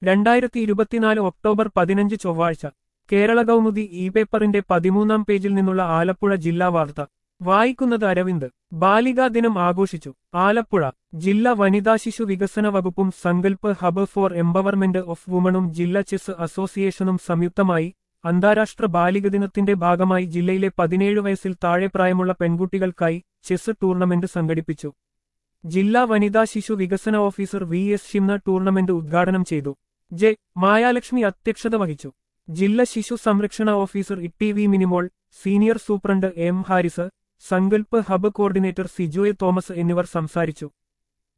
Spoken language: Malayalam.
രണ്ടായിരത്തി ഇരുപത്തിനാല് ഒക്ടോബർ പതിനഞ്ച് ചൊവ്വാഴ്ച കേരള കൗമുദി ഇ പേപ്പറിന്റെ പതിമൂന്നാം പേജിൽ നിന്നുള്ള ആലപ്പുഴ ജില്ലാ വാർത്ത വായിക്കുന്നത് അരവിന്ദ് ബാലികാ ദിനം ആഘോഷിച്ചു ആലപ്പുഴ ജില്ലാ വനിതാ ശിശു വികസന വകുപ്പും Sankalp hub for empowerment of വുമണും ജില്ലാ ചെസ് അസോസിയേഷനും സംയുക്തമായി അന്താരാഷ്ട്ര ബാലിക ദിനത്തിന്റെ ഭാഗമായി ജില്ലയിലെ പതിനേഴ് വയസ്സിൽ താഴെ പ്രായമുള്ള പെൺകുട്ടികൾക്കായി ചെസ് ടൂർണമെന്റ് സംഘടിപ്പിച്ചു ജില്ലാ വനിതാ ശിശു വികസന officer V S Shimna tournament ഉദ്ഘാടനം ചെയ്തു ജെ മായാലക്ഷ്മി അധ്യക്ഷത വഹിച്ചു ജില്ലാ ശിശു സംരക്ഷണ officer E V Minimol senior superintendent M Haris Sankalp hub coordinator Sijoy Thomas എന്നിവർ സംസാരിച്ചു